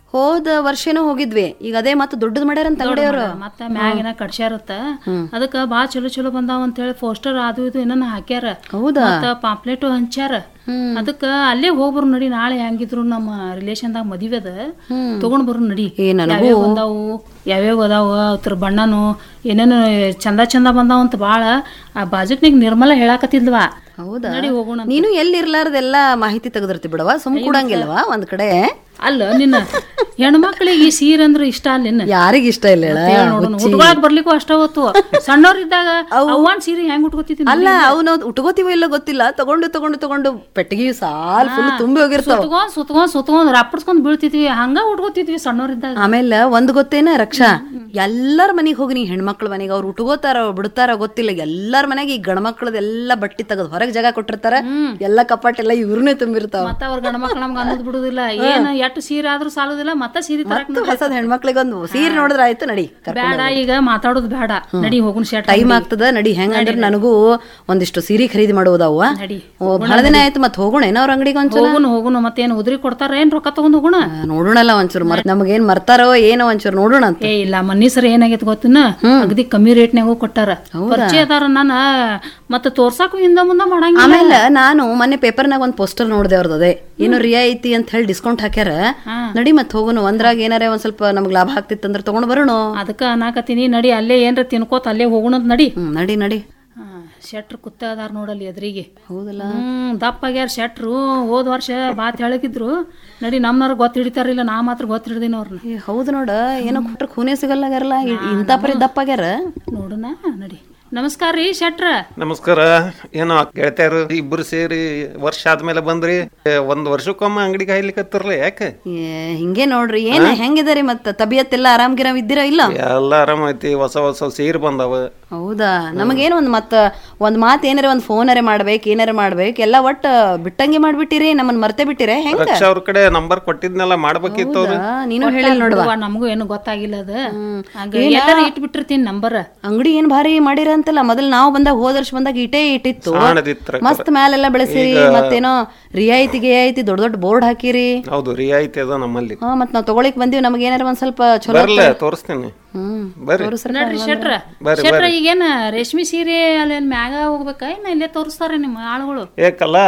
ಹೋದ ವರ್ಷನೂ ಹೋಗಿದ್ವಿ ಈಗ ಅದೇ ಮತ್ತೆ ದೊಡ್ಡದ್ ಮಾಡ್ಯಾರಂತ ಅಂಗಡಿಯವರು ಮತ್ತ ಮ್ಯಾಗಿನ ಕಡ್ಸ್ಯಾರತ್ತ ಅದಕ್ಕ ಬಾ ಚಲೋ ಚಲೋ ಬಂದಾವ ಅಂತ ಹೇಳಿ ಪೋಸ್ಟರ್ ಅದು ಇದು ಏನನ್ನ ಹಾಕ್ಯಾರ ಹೌದಾ ಮತ್ತ ಪಾಂಪ್ಲೆಟ್ ಹಂಚ್ಯಾರ ಅದಕ್ಕ ಅಲ್ಲೇ ಹೋಗ್ಬರು ನಡಿ ನಾಳೆ ಹೆಂಗಿದ್ರು ನಮ್ಮ ರಿಲೇಷನ್ದಾಗ ಮದುವೆ ಅದ ತಗೊಂಡ್ ಬರು ನಡಿ ಏ ನನಗೂ ಯಾವ್ಯಾವ ಬಂದಾವು ಯಾವ್ಯಾವ ಅದಾವ ಅದ್ರ ಬಣ್ಣನು ಏನೇನು ಚಂದ ಚಂದ ಬಂದಾವ ಅಂತ ಬಾಳ ಆ ಬಾಜುಕ್ನಿಗ್ ನಿರ್ಮಲ ಹೇಳಾಕತ್ತಿದ್ವಾ ಹೌದಾ ನಡಿ ಹೋಗೋಣ ನೀನು ಎಲ್ಲಿ ಇರ್ಲಾರ್ದೆಲ್ಲ ಮಾಹಿತಿ ತೆಗೆದಿರ್ತಿ ಬಿಡವಾ ಸುಮ್ ಕೂಡಂಗಿಲ್ವಾ ಒಂದ್ ಕಡೆ ಅಲ್ಲ ನಿನ್ನ ಹೆಣ್ಮಕ್ಳಿಗೆ ಈ ಸೀರೆ ಅಂದ್ರೆ ಇಷ್ಟ ಅಲ್ಲಿನ ಯಾರಿಗ ಇಷ್ಟ ಇಲ್ಲ ಹೇಳ ಉಟ್ಕೊಳಕ್ ಬರ್ಲಿಕ್ಕೂ ಅಷ್ಟ ಹೊತ್ತು ಸಣ್ಣವ್ರಿದ್ದಾಗ ಅವ್ವನ್ ಸೀರೆ ಹೆಂಗ್ ಉಟ್ಕೋತಿದ್ದೀನಿ ಅಲ್ಲ ಅವನು ಉಟ್ಕೋತೀವೋ ಇಲ್ಲ ಗೊತ್ತಿಲ್ಲ ತಗೊಂಡು ತಗೊಂಡು ತಗೊಂಡು ಪೆಟ್ಟಿಗೆ ಸಾಲ್ ಫುಲ್ ತುಂಬಿ ಹೋಗಿರ್ತಾವ ಸುತ್ಕೊಂಡ್ ಸುತ್ಕೊಂಡ್ ಸುತ್ಕೊಂಡ್ ರಪ್ಪಡ್ಸ್ಕೊಂಡ್ ಬೀಳ್ತಿದ್ವಿ ಹಂಗ ಉಟ್ಕೋತಿದ್ವಿ ಸಣ್ಣವ್ರಿದ್ದಾಗ ಆಮೇಲೆ ಒಂದ್ ಗೊತ್ತೇನ ರಕ್ಷಾ ಎಲ್ಲಾರ ಮನೆಗ್ ಹೋಗಿ ನೀ ಹೆಣ್ಮಕ್ಳ ಮನೆಗೆ ಅವ್ರು ಉಟ್ಕೋತಾರ ಬಿಡ್ತಾರ ಗೊತ್ತಿಲ್ಲ ಎಲ್ಲಾರ ಮನೆಗೆ ಈ ಗಂಡ್ಮಕ್ಳದ ಎಲ್ಲಾ ಬಟ್ಟಿ ತೆಗೆದು ಹೊರಗ್ ಜಾಗ ಕೊಟ್ಟಿರ್ತಾರ ಎಲ್ಲಾ ಕಪಾಟ್ ಎಲ್ಲ ಇವ್ರನ್ನೇ ತುಂಬಿರ್ತಾವ ಮತ್ತ ಅವ್ರ ಗಂಡ ಮಕ್ಳು ನಮ್ಗೆ ಅನ್ನೋದ್ ಬಿಡುದಿಲ್ಲ ಏನ್ ಎಟ್ಟು ಸೀರೆ ಆದ್ರೂ ಸಾಲುದಿಲ್ಲ ಮತ್ತ ಸೀರೆ ತರಕ್ ಮತ್ತು ಹೊಸದ್ ಹೆಣ್ಮಕ್ಳಿಗೆ ಒಂದು ಸೀರೆ ನೋಡಿದ್ರ ಆಯ್ತು ನಡಿ ಬೇಡ ಈಗ ಮಾತಾಡೋದು ಬೇಡ ನಡಿ ಹೋಗುನ್ ಶರ್ಟ್ ಟೈಮ್ ಆಗ್ತದ ನಡಿ ಹೆಂಗಂದ್ರ ನನಗೂ ಒಂದಿಷ್ಟು ಸೀರೆ ಖರೀದಿ ಮಾಡುವುದಾವ ನಡಿ ಓ ಬಹಳ ದಿನ ಆಯ್ತು ಮತ್ ಹೋಗೋಣ ಏನೋ ಅವ್ರ ಅಂಗಡಿಗೆ ಒಂಚೂರು ಹೋಗುನು ಹೋಗುನು ಮತ್ತೇನ್ ಉದ್ರಿ ಕೊಡ್ತಾರ ಏನ್ ರೊಕ್ಕ ತಗೊಂಡ್ ಹೋಗುಣ ಆ, ನೋಡೋಣಲ್ಲ ಒಂಚೂರು ಮರ್ ನಮಗೇನ್ ಮರ್ತಾರೋ ಏನೋ ಒಂಚೂರು ನೋಡೋಣ ಅಂತ ಏ ಇಲ್ಲ ಮನ್ನಿ ಸರಿ ಏನಾಗೈತೆ ಗೊತ್ತಿನ ಅಗದಿ ಕಮ್ಮಿ ರೇಟ್ನ್ಯಾಗ ಕೊಟ್ಟಾರ ಪರಿಚಯ ಅದಾರ ನಾನ ಮತ್ತ ತೋರ್ಸಾಕು ಹಿಂದ ಮುಂದ ಮಾಡಂಗಿಲ್ಲ ಆಮೇಲೆ ನಾನು ಮೊನ್ನೆ ಪೇಪರ್ನಾಗ ಒಂದ್ ಪೋಸ್ಟರ್ ನೋಡ್ದೆ ಅವ್ರದ್ದು ಅದೇ ಏನೋ ರಿಯಾಯಿತಿ ಅಂತ ಹೇಳಿ ಡಿಸ್ಕೌಂಟ್ ಹಾಕ್ಯಾರ ನಡಿ ಮತ್ ಹೋಗೋಣ ಒಂದ್ರಾಗ ಏನಾರ ಒಂದ್ ಸ್ವಲ್ಪ ನಮ್ಗ್ ಲಾಭ ಆಗ್ತಿತ್ತಂದ್ರ ತಗೊಂಡ್ ಬರೋಣ ಅದಕ್ಕ ಅನ್ನಾಕತ್ತೀನಿ ನಡಿ ಅಲ್ಲೇ ಏನ್ರ ತಿನ್ಕೋತ ಅಲ್ಲೇ ಹೋಗುಣಂತ ನಡಿ ಹ್ಮ್ ನಡಿ ನಡಿ ಶೆಟ್ರ್ ಕುತ್ತ ಅದಾರ ನೋಡಲ್ಲಿ ಎದ್ರಿಗೆ ಹೌದಲ್ಲ ಹ್ಮ್ ದಪ್ಪಾಗ್ಯಾರ ಶೆಟ್ರು ಹೋದ್ ವರ್ಷ ಬಾತ್ ಹೇಳಕಿದ್ರು ನಡಿ ನಮ್ನವ್ರ ಗೊತ್ತ ಹಿಡಿತಾರಿಲ್ಲ ನಾ ಮಾತ್ರ ಗೊತ್ತ ಹಿಡ್ದೀನಿ ಅವ್ರನ್ನ ಏ, ಹೌದು ನೋಡ ಏನೋ ಕೊಟ್ರ ಖೂನೆ ಸಿಗಲ್ಲಾಗ್ಯಾರಲ್ಲ ಇ- ಇಂಥ ಪರಿ ದಪ್ಪಾಗ್ಯಾರ ನೋಡುನ ನಡಿ ನಮಸ್ಕಾರ ರೀ ಶೆಟ್ರ ನಮಸ್ಕಾರ ಏನೋ ಗೆಳತಿಯರು ಇಬ್ರು ಸೇರಿ ವರ್ಷ ಆದ್ಮೇಲೆ ಬಂದ್ರಿ ಏ, ಒಂದ್ ವರ್ಷಕ್ಕೊಮ್ಮೆ ಅಂಗಡಿ ಕಾಯ್ಲಿಕತ್ತಿರ್ಲಿ ಯಾಕೆ ಏ, ಹಿಂಗೆ ನೋಡ್ರಿ ಏನ್ ಹೆಂಗಿದಾರಿ ಮತ್ತ ತಬಿಯತ್ತೆಲ್ಲ ಆರಾಮ್ಗಿರಾಮ್ ಇದ್ದೀರಾ ಇಲ್ಲ ಎಲ್ಲ ಆರಾಮ ಐತಿ ಹೊಸ ಹೊಸ ಸೀರೆ ಬಂದಾವ ಹೌದಾ ನಮಗೇನು ಒಂದ್ ಮತ್ತ ಒಂದ್ ಮಾತ್ ಏನಾರ ಒಂದ್ ಫೋನರೆ ಮಾಡ್ಬೇಕು ಏನಾರ ಮಾಡ್ಬೇಕು ಎಲ್ಲ ಒಟ್ಟ ಬಿಟ್ಟಂಗೆ ಮಾಡ್ಬಿಟ್ಟಿರಿ ನಮ್ಮನ್ ಮರ್ತೆ ಬಿಟ್ಟಿರೆ ಹೆಂಗ ರಕ್ಷಾ ಅವ್ರ ಕಡೆ ನಂಬರ್ ಕೊಟ್ಟಿದ್ನೆಲ್ಲ ಮಾಡ್ಬೇಕಿತ್ತು ಅವ್ರು ಆ, ನೀನು ಹೇಳಿಲ್ಲ ನೋಡುವ ಅವ್ವ, ನಮಗೂ ಏನು ಗೊತ್ತಾಗಿಲ್ಲ ಅದ ಹಂಗ ಎಲ್ಲಾರ ಇಟ್ಬಿಟ್ಟಿರ್ತೀನಿ ನಂಬರ್ ಅಂಗಡಿ ಏನ್ ಭಾರಿ ಮಾಡಿರ ಅಂತಲ್ಲ ಮೊದಲ್ ನಾವು ಬಂದಾಗ ಹೋದ ವರ್ಷ ಬಂದಾಗ ಇಟೇ ಇಟ್ಟಿತ್ತು ಸಾಣದಿತ್ರ ಮಸ್ತ್ ಮ್ಯಾಲೆಲ್ಲ ಬೆಳೆಸಿರಿ ಮತ್ತೇನೋ ರಿಯಾಯಿತಿ ಗಿಯಾಯಿತಿ ದೊಡ್ಡ ದೊಡ್ಡ ಬೋರ್ಡ್ ಹಾಕಿರಿ ಹೌದು ರಿಯಾಯಿತಿ ಅದ ನಮ್ಮಲ್ಲಿ ಹಾ ಮತ್ ನಾವ್ ತಗೊಳಿಕ್ ಬಂದಿವಿ ನಮಗ್ ಏನಾರ ಒಂದ್ ಸ್ವಲ್ಪ ಚಲೋ ಬರ್ಲ ತೋರಿಸ್ತೀನಿ ಹ್ಮ್ ಬರ್ರಿ ನೋಡ್ರಿ ಶೆಟ್ರ ಶೆಟ್ರ ಈಗೇನ ರೇಷ್ಮೆ ಸೀರೆ ಅಲ್ಲಿ ಅಲ್ಲಿ ಮ್ಯಾಗ ಹೋಗ್ಬೇಕ ಏನ ಇಲ್ಲೇ ತೋರಿಸ್ತಾರ ನಿಮ್ಮ ಆಳುಗಳು ಏ ಕಲಾ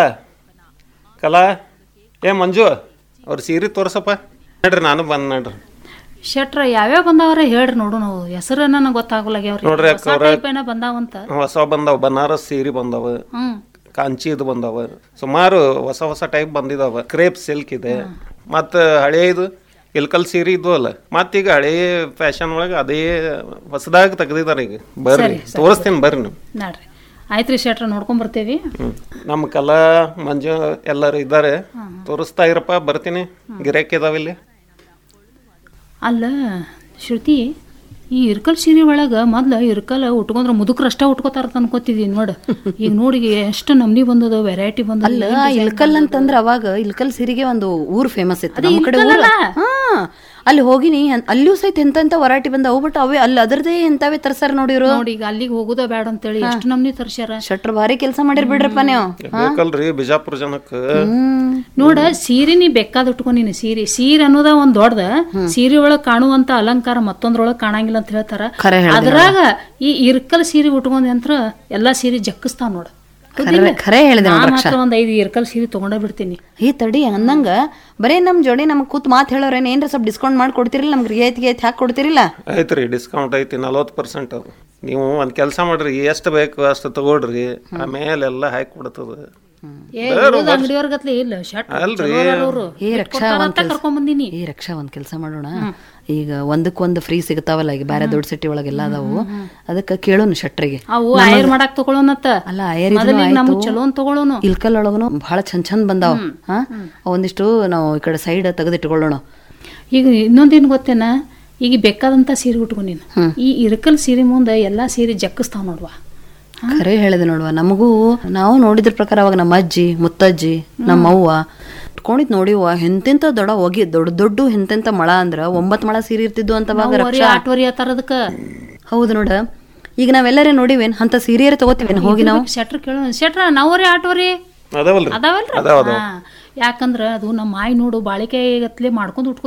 ಕಲಾ ಏ ಮಂಜು ಅವ್ರ ಸೀರೆ ತೋರ್ಸಪ್ಪ ನೋಡ್ರಿ ನಾನು ಬಂದ್ ನೋಡ್ರಿ ಶೆಟ್ರ ಯಾವ್ಯಾವ ಬಂದಾವ್ರ ಹೇಳ್ರಿ ನೋಡು ನಾವು ಹೆಸರು ನನಗೆ ಗೊತ್ತಾಗಲಾಗ್ಯಾವ್ರಿ ನೋಡ್ರಿ ಹೊಸ ಟೈಪ್ ಏನ ಬಂದಾವಂತ ಹೊಸ ಬಂದಾವ ಬನಾರಸ್ ಸೀರೆ ಬಂದಾವ ಹ್ಮ್ ಕಾಂಚಿದು ಬಂದಾವ ಸುಮಾರು ಹೊಸ ಹೊಸ ಟೈಪ್ ಬಂದಿದಾವ ಕ್ರೇಪ್ ಸಿಲ್ಕ್ ಇದೆ ಮತ್ತ ಹಳೇದು ಇಲ್ಕಲ್ ಸೀರೆ ಇದ್ವು ಅಲ್ಲ ಮತ್ತೀಗ ಹಳೇ ಫ್ಯಾಷನ್ ಒಳಗೆ ಅದೇ ಹೊಸದಾಗಿ ತೆಗ್ದಿದಾರ ಈಗ ಬರ್ರಿ ತೋರಿಸ್ತೀನಿ ಬರ್ರಿ ನೀವು ನೋಡ್ರಿ ಆಯ್ತ್ರಿ ಶೆಟ್ರ ನೋಡ್ಕೊಂಡ್ ಬರ್ತೇವಿ ಹ್ಮ್. ನಮ್ಮ ಕಲಾ ಮಂಜು ಎಲ್ಲರೂ ಇದ್ದಾರೆ ತೋರಿಸ್ತಾ ಇರಪ್ಪ ಬರ್ತೀನಿ ಗಿರಾಕಿ ಇದಾವ ಇಲ್ಲಿ ಅಲ್ಲ ಶ್ರುತಿ ಈ ಇರ್ಕಲ್ ಸೀರೆ ಒಳಗ ಮೊದ್ಲ ಇರ್ಕಲ್ ಉಟ್ಕೊಂಡ್ರ ಮುದುಕ್ರ ಅಷ್ಟ ಉಟ್ಕೋತಾರ ಅನ್ಕೋತಿದೀನಿ ನೋಡ ಈಗ ನೋಡಿ ಎಷ್ಟು ನಮ್ನಿ ಬಂದದ ವೆರೈಟಿ ಬಂದದ ಅಲ್ಲ ಇಲ್ಕಲ್ ಅಂತಂದ್ರ ಅವಾಗ ಇಲ್ಕಲ್ ಸಿರಿಗೆ ಒಂದು ಊರ್ ಫೇಮಸ್ ಇತ್ತು ನಮ್ಮ ಕಡೆ ಊರ ಹಾ ಅಲ್ಲಿ ಹೋಗಿನಿ ಅನ್- ಅಲ್ಲಿಯೂ ಸಹಿತ ಎಂತ ಎಂತ ವರಾಟಿ ಬಂದವು ಬಟ್ ಅವೇ ಅಲ್ಲಿ ಅದರದೇ ಎಂತಾವೇ ತರ್ಸಾರ ನೋಡಿರು ನೋಡಿ ಈಗ ಅಲ್ಲಿಗೆ ಹೋಗುದ ಬೇಡ ಅಂತೇಳಿ ಎಷ್ಟು ನಮ್ನಿ ತರ್ಸ್ಯಾರ ಶಟ್ರ್ ಭಾರಿ ಕೆಲಸ ಮಾಡಿರ್ ಬಿಡ್ರಪ್ಪ ನೀವು ಬೇಕಲ್ರಿ ಬಿಜಾಪುರ ಜನಕ್ಕೆ ಹ್ಮ್ ನೋಡ ಸೀರೆ ನೀ ಬೇಕಾದ ಉಟ್ಕೊ ನೀನು ಸೀರೆ ಸೀರೆ ಅನ್ನೋದ ಒಂದ್ ದೊಡ್ಡದ ಸೀರೆ ಒಳಗ್ ಕಾಣುವಂತ ಅಲಂಕಾರ ಮತ್ತೊಂದ್ರೊಳಗ್ ಕಾಣಂಗಿಲ್ಲ ಅಂತ ಹೇಳ್ತಾರ ಖರೆ ಹೇಳ್ದೆ ಅದ್ರಾಗ ಈ ಇರ್ಕಲ್ ಸೀರೆ ಉಟ್ಕೊಂಡ್ ಯಂತ್ರ ಎಲ್ಲಾ ಸೀರೆ ಜಕ್ಕಸ್ತಾವ ನೋಡ ಖರೆ ಖರೆ ಹೇಳಿದೆ ನಾ ನೋಡ್ರಿ ಮಾತ್ರ ಒಂದ್ ಐದು ಇರ್ಕಲ್ ಸೀರೆ ತಗೊಂಡ ಬಿಡ್ತೀನಿ ಈ ತಡಿ ಅಂದಂಗ ಬರೇ ನಮ್ ಜೋಡಿ ನಮ್ಗ್ ಕೂತ್ ಮಾತ್ ಹೇಳೋರೇನ್ ಏನ್ರ ಸ್ವಲ್ಪ ಡಿಸ್ಕೌಂಟ್ ಮಾಡಿ ಕೊಡ್ತಿರಿಲ್ಲ ನಮ್ಗೆ ರಿಯಾಯಿತಿ ಗಿಯಾಯ್ತಿ ಹಾಕಿ ಕೊಡ್ತಿರಿಲ್ಲ ಐತ್ರಿ ಡಿಸ್ಕೌಂಟ್ ಐತಿ ನಲವತ್ತು ಪರ್ಸೆಂಟ್ ಅದು ನೀವು ಒಂದು ಕೆಲಸ ಮಾಡ್ರಿ ಎಷ್ಟು ಬೇಕು ಅಷ್ಟು ತಗೊಳ್ರಿ ಆಮೇಲೆ ಎಲ್ಲ ಹಾಕಿ ಕೊಡ್ತದ ಏ ಅಂಗಡಿಯವ್ರ ಗತ್ಲೆ ಇಲ್ಲ ಶರ್ಟ್ ಅಲ್ರಿ ಅವರು ಏ ರಕ್ಷಾ ಒಂದ್ ಕೆಲ್ಸ ಕರ್ಕೊಂಡ್ ಬಂದಿನಿ ಏ ರಕ್ಷಾ ಒಂದ್ ಕೆಲಸ ಮಾಡೋಣ ಈಗ ಒಂದಕ್ಕೊಂದು ಫ್ರೀ ಸಿಗ್ತಾವಲ್ಲ ಈಗ ಬೇರೆ ದೊಡ್ಡ ಸಿಟಿ ಒಳಗೆಲ್ಲ ಅದಾವು ಅದಕ್ಕೆ ಕೇಳೋನು ಶಟ್ರಿಗೆ ಅವು ಆಯರ್ ಮಾಡಾಕ್ ತಗೊಳೋನತ್ತ ಅಲ್ಲ ಆಯರ್ ಮೊದಲಿಗೆ ನಮ್ಗ್ ಚಲೋ ಅಂತ ತಗೊಳೋನು ಇಲ್ಕಲ್ ಒಳಗನು ಬಹಳ ಚಂದ ಚಂದ ಬಂದಾವ ಹಾ ಒಂದಿಷ್ಟು ನಾವು ಈ ಕಡೆ ಸೈಡ್ ತೆಗೆದಿಟ್ಕೊಳ್ಳೋಣ ಈಗ ಇನ್ನೊಂದೇನು ಗೊತ್ತೇನ ಈಗ ಬೇಕಾದಂತ ಸೀರೆ ಉಟ್ಕೊ ನೀನು ಈ ಇರ್ಕಲ್ ಸೀರೆ ಮುಂದೆ ಎಲ್ಲಾ ಸೀರೆ ಜಕ್ಕಸ್ತಾವ್ ನೋಡ್ವಾ ಖರೆ ಹೇಳಿದೆ ನೋಡುವ ನಮಗೂ ನಾವು ನೋಡಿದ್ರ ಪ್ರಕಾರ ಅವಾಗ ನಮ್ಮ ಅಜ್ಜಿ ಮುತ್ತಜ್ಜಿ ನಮ್ಮ ಅವ್ವ ಇಟ್ಕೊಂಡಿದ್ ನೋಡಿವ ಎಂತೆಂತ ದೊಡ್ಡ ಹೋಗಿ ದೊಡ್ಡ ದೊಡ್ಡ ಎಂತೆಂತ ಮಳ ಅಂದ್ರ ಒಂಬತ್ ಮಳ ಸೀರೆ ಇರ್ತಿದ್ವು ಅಂತ ಅವಾಗ ವರಿ ರಕ್ಷಾ ಆಟ್ವರಿ ಆ ತರದಕ್ಕ ಹೌದು ನೋಡ ಈಗ ನಾವೆಲ್ಲರೇ ನೋಡಿವೇನ್ ಅಂತ ಸೀರೆಯರೇ ತಗೋತೀವೇನ್ ಹೋಗಿ ನಾವು ಶೆಟ್ರ್ ಕೇಳೋ ಶೆಟ್ರ ನಾವರಿ ಆಟ್ವರಿ ಅದಾವಲ್ರಿ ಅದಾವಲ್ರಿ ಅದಾವ ಅದಾವ ಹಾ. ಯಾಕಂದ್ರ ಅದು ನಮ್ಮ ಮಾಯಿ ನೋಡು ಬಾಳಿಕೆ ಗತ್ಲೆ ಮಾಡ್ಕೊಂಡ್ ಉಟ್ಕೋ